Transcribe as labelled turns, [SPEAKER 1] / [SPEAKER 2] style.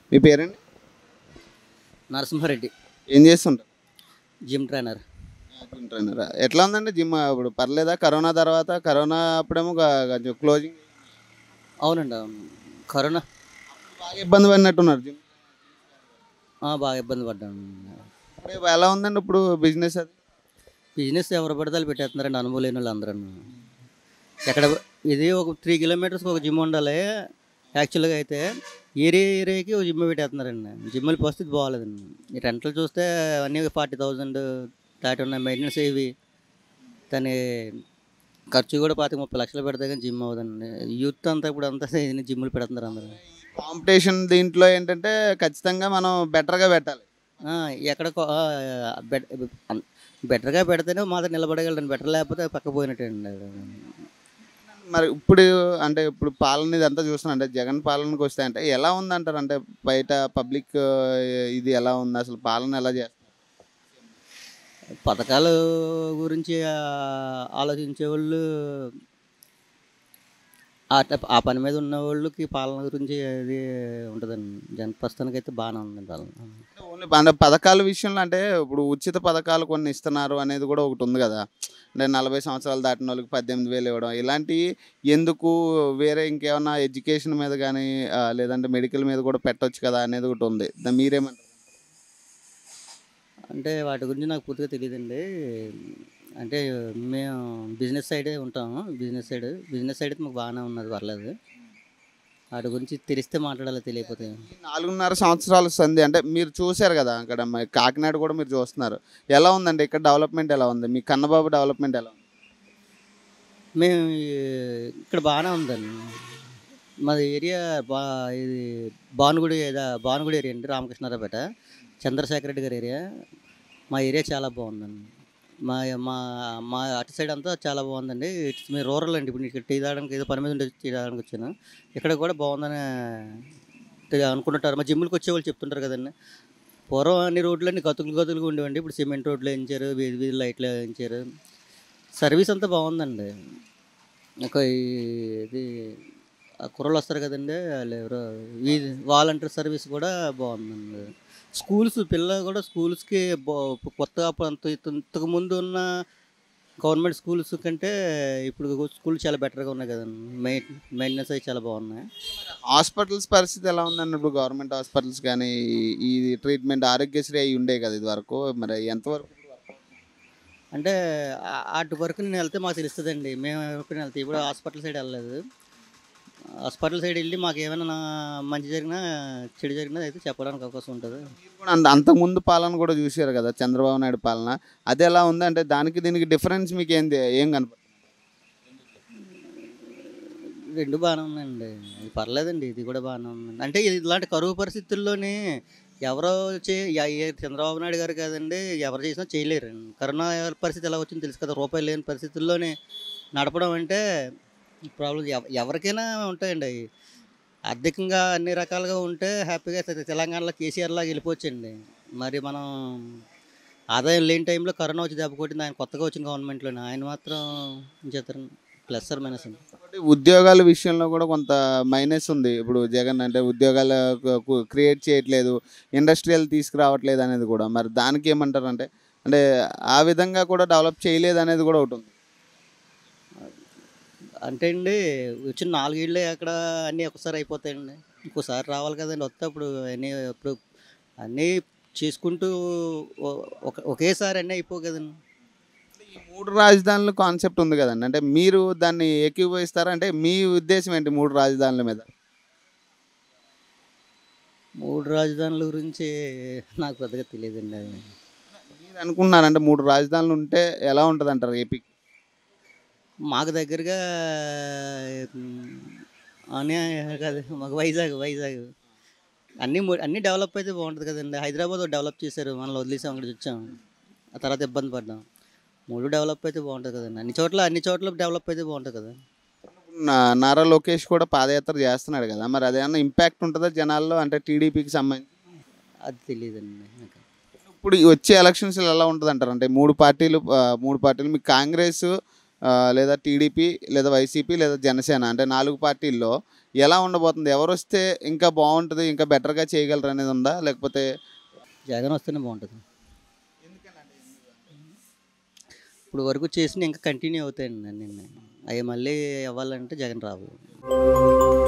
[SPEAKER 1] మీ పేరండి
[SPEAKER 2] నరసింహారెడ్డి
[SPEAKER 1] ఏం చేస్తుంటారు
[SPEAKER 2] జిమ్ ట్రైనర్
[SPEAKER 1] జిమ్ ట్రైనర్ ఎట్లా ఉందండి జిమ్ ఇప్పుడు పర్లేదా కరోనా తర్వాత కరోనా అప్పుడేమో గా- కొంచెం క్లోజింగ్
[SPEAKER 2] అవునండి అవును కరోనా
[SPEAKER 1] బాగా ఇబ్బంది పడినట్టున్నారు జిమ్
[SPEAKER 2] ఆ, బాగా ఇబ్బంది పడ్డాను
[SPEAKER 1] ఇప్పుడు ఎలా ఉందండి ఇప్పుడు బిజినెస్ అది
[SPEAKER 2] బిజినెస్ ఎవరు పడితే వాళ్ళు పెట్టేస్తున్నారండి అనుభవం లేని వాళ్ళు అందరూ ఎక్కడ ఇది ఒక త్రీ కిలోమీటర్స్కి ఒక జిమ్ ఉండాలి యాక్చువల్గా అయితే ఏరియా ఏరియాకి ఒక జిమ్ పెట్టేస్తున్నారండి జిమ్ల పరిస్థితి బాగాలేదండి ఈ రెంట్లు చూస్తే అన్నీ ఫార్టీ థౌజండ్ దాటి ఉన్నాయి మెయింటెనెన్స్ ఇవి దాని ఖర్చు కూడా పాతిక ముప్పై లక్షలు పెడితే కానీ జిమ్ అవ్వదండి యూత్ అంతా ఇప్పుడు అంతా జిమ్లు పెడుతున్నారు అందరూ
[SPEAKER 1] కాంపిటీషన్ దీంట్లో ఏంటంటే ఖచ్చితంగా మనం బెటర్గా పెట్టాలి
[SPEAKER 2] ఆ, ఎక్కడ కొ- ఆ, బెట్- అన్- బెటర్గా పెడితేనే మాత్రం నిలబడగలండి బెటర్ లేకపోతే పక్క పోయినట్టండి
[SPEAKER 1] మరి ఇప్పుడు అంటే ఇప్పుడు పాలన ఇదంతా చూస్తున్నా అంటే జగన్ పాలనకు వస్తే అంటే ఎలా ఉందంటారు అంటే బయట పబ్లిక్ ఇది ఎలా ఉంది అసలు పాలన ఎలా చేస్తారు
[SPEAKER 2] పథకాల గురించి ఆ, ఆలోచించే వాళ్ళు ఆ టైప్- ఆ పని మీద ఉన్న వాళ్ళకి పాలన గురించి అది ఉంటుందండి జన ప్రస్తుతానికి అయితే బాగానే ఉంది పాలన
[SPEAKER 1] ఓన్లీ అంటే పథకాల విషయంలో అంటే ఇప్పుడు ఉచిత పథకాలు కొన్ని ఇస్తున్నారు అనేది కూడా ఒకటి ఉంది కదా అంటే నలభై సంవత్సరాలు దాటిన వాళ్ళకి పద్దెనిమిది వేలు ఇవ్వడం ఇలాంటివి ఎందుకు వేరే ఇంకేమన్నా ఎడ్యుకేషన్ మీద కానీ ఆ, లేదంటే మెడికల్ మీద కూడా పెట్టొచ్చు కదా అనేది ఒకటి ఉంది దా- మీరేమంటారు
[SPEAKER 2] అంటే వాటి గురించి నాకు పూర్తిగా తెలియదండి అంటే మేము బిజినెస్ సైడే ఉంటాము బిజినెస్ సైడ్ బిజినెస్ సైడ్ అయితే మాకు బాగానే ఉన్నది పర్లేదు వాటి గురించి తెలిస్తే మాట్లాడాలి తెలియకపోతే
[SPEAKER 1] ఈ నాలుగున్నర సంవత్సరాల సంధి అంటే మీరు చూశారు కదా అక్కడ మరి కాకినాడ కూడా మీరు చూస్తున్నారు ఎలా ఉందండి ఇక్కడ డెవలప్మెంట్ ఎలా ఉంది మీ కన్నబాబు డెవలప్మెంట్ ఎలా ఉంది
[SPEAKER 2] మేము ఈ- ఇక్కడ బాగానే ఉందండి మాది ఏరియా బా ఇది భానుగుడి ఏదా భానుగుడి ఏరియా అండి రామకృష్ణారావుపేట చంద్రశేఖర్ రెడ్డి గారి ఏరియా మా ఏరియా చాలా బాగుందండి మా మా మా అటు సైడ్ అంతా చాలా బాగుందండి ఇటు మేము రూరల్ అండి ఇప్పుడు ఇక్కడ టీ తాగడానికి ఏదో పని మీద ఉంటే టీ తాగడానికి వచ్చాను ఇక్కడ కూడా బాగుందని తె- అనుకుంటుంటారు మా జిమ్లకు వచ్చేవాళ్ళు చెప్తుంటారు కదండి పూర్వం అన్ని రోడ్లన్నీ గతుకులు గతులుగా ఉండేవండి ఇప్పుడు సిమెంట్ రోడ్లు వేయించారు వీధి వీధి లైట్లు వేయించారు సర్వీస్ అంతా బాగుందండి ఒక ఈ- ఇది ఆ కుర్రలు వస్తారు కదండి వాళ్ళు ఎవరో వీధి వాలంటీర్ సర్వీస్ కూడా బాగుందండి స్కూల్స్ పిల్లలు కూడా స్కూల్స్కి బా- కొత్తగా అప్పుడు అంత ఇంతకు ముందు ఉన్న గవర్నమెంట్ స్కూల్స్ కంటే ఇప్పుడు స్కూల్ చాలా బెటర్గా ఉన్నాయి కదండి మెయిన్ మెయింటెనెన్స్ అవి చాలా బాగున్నాయి
[SPEAKER 1] హాస్పిటల్స్ పరిస్థితి ఎలా ఉందండి ఇప్పుడు గవర్నమెంట్ హాస్పిటల్స్ కానీ ఈ- ఈ ట్రీట్మెంట్ ఆరోగ్యశ్రీ అవి ఉండే కదా ఇది వరకు మరి ఎంతవరకు
[SPEAKER 2] అంటే ఆ- అటు వరకు నేను వెళ్తే మాకు తెలుస్తుందండి మేము ఎప్పుడు వెళ్తే ఇప్పుడు హాస్పిటల్ సైడ్ వెళ్ళలేదు హాస్పిటల్ సైడ్ వెళ్ళి మాకు ఏమైనా నా- మంచి జరిగినా చెడు జరిగినా అయితే చెప్పడానికి అవకాశం ఉంటుంది
[SPEAKER 1] మీరు కూడా అంత అంతకుముందు పాలన కూడా చూశారు కదా చంద్రబాబు నాయుడు పాలన అది ఎలా ఉంది అంటే దానికి దీనికి డిఫరెన్స్ మీకు ఏం తె- ఏం కనపడుతుంది
[SPEAKER 2] రెండు బాగానే ఉన్నాయండి ఇది పర్లేదండి ఇది కూడా బాగానే ఉందండి అంటే ఇది ఇలాంటి కరువు పరిస్థితుల్లోనే ఎవరో చే యా- ఏ చంద్రబాబు నాయుడు గారు కాదండి ఎవరు చేసినా చేయలేరు కరోనా పరిస్థితి ఎలా వచ్చిందో తెలుసు కదా రూపాయలు లేని పరిస్థితుల్లోనే నడపడం అంటే ప్రాబ్లం ఎవరికైనా ఉంటాయండి అవి ఆర్థికంగా అన్ని రకాలుగా ఉంటే హ్యాపీగా తె- తెలంగాణలో కేసీఆర్ లాగా వెళ్ళిపోవచ్చండి మరి మనం ఆదాయం లేని టైంలో కరోనా వచ్చి దెబ్బ కొట్టింది ఆయన కొత్తగా వచ్చిన గవర్నమెంట్లోనే ఆయన మాత్రం ఏం చేస్తారు ప్లస్ ఆర్ మైనస్ అండి
[SPEAKER 1] కాబట్టి ఉద్యోగాల విషయంలో కూడా కొంత మైనస్ ఉంది ఇప్పుడు జగన్ అంటే ఉద్యోగాలు క్రియేట్ చేయట్లేదు ఇండస్ట్రియల్ తీసుకురావట్లేదు అనేది కూడా మరి దానికి ఏమంటారు అంటే అంటే ఆ విధంగా కూడా డెవలప్ చేయలేదు అనేది కూడా ఒకటి ఉంది
[SPEAKER 2] అంటే అండి వచ్చిన నాలుగేళ్ళే అక్కడ అన్నీ ఒకసారి అయిపోతాయండి ఇంకోసారి రావాలి కదండి వస్తే అప్పుడు అన్నీ ఇప్పుడు అన్నీ చేసుకుంటూ ఒ- ఒక ఒకేసారి అన్నీ అయిపో కదండి
[SPEAKER 1] ఈ మూడు రాజధానుల కాన్సెప్ట్ ఉంది కదండి అంటే మీరు దాన్ని ఏకీభవిస్తారా అంటే మీ ఉద్దేశం ఏంటి మూడు రాజధానుల మీద
[SPEAKER 2] మూడు రాజధానుల గురించి నాకు పెద్దగా తెలియదండి అది
[SPEAKER 1] మీరు అనుకున్నారంటే మూడు రాజధానులు ఉంటే ఎలా ఉంటుంది అంటారు ఏపీ
[SPEAKER 2] మాకు దగ్గరగా ఉమ్, అనే కాదు మాకు వైజాగ్ వైజాగ్ అన్నీ మూ- అన్నీ డెవలప్ అయితే బాగుంటుంది కదండి హైదరాబాద్ డెవలప్ చేశారు మనల్ని వదిలేసాం అక్కడికి వచ్చాం ఆ తర్వాత ఇబ్బంది పడ్డాం మూడు డెవలప్ అయితే బాగుంటుంది కదండి అన్ని చోట్ల అన్ని చోట్ల డెవలప్ అయితే బాగుంటుంది కదా
[SPEAKER 1] నా- నారా లోకేష్ కూడా పాదయాత్ర చేస్తున్నాడు కదా మరి అదేమన్నా ఇంపాక్ట్ ఉంటుందా జనాల్లో అంటే టీడీపీకి సంబంధించి
[SPEAKER 2] అది తెలియదండి నాకు
[SPEAKER 1] ఇప్పుడు ఈ వచ్చే ఎలక్షన్స్ ఎలా ఉంటుంది అంటారు అంటే మూడు పార్టీలు ఆ, మూడు పార్టీలు మీకు కాంగ్రెస్ ఆ, లేదా టీడీపీ లేదా వైసీపీ లేదా జనసేన అంటే నాలుగు పార్టీల్లో ఎలా ఉండబోతుంది ఎవరు వస్తే ఇంకా బాగుంటుంది ఇంకా బెటర్గా చేయగలరు అనేది ఉందా లేకపోతే
[SPEAKER 2] జగన్ వస్తేనే బాగుంటుంది ఇప్పుడు వరకు చేసిన ఇంకా కంటిన్యూ అవుతాయండి అన్నీ అవి మళ్ళీ అవ్వాలంటే జగన్ రావు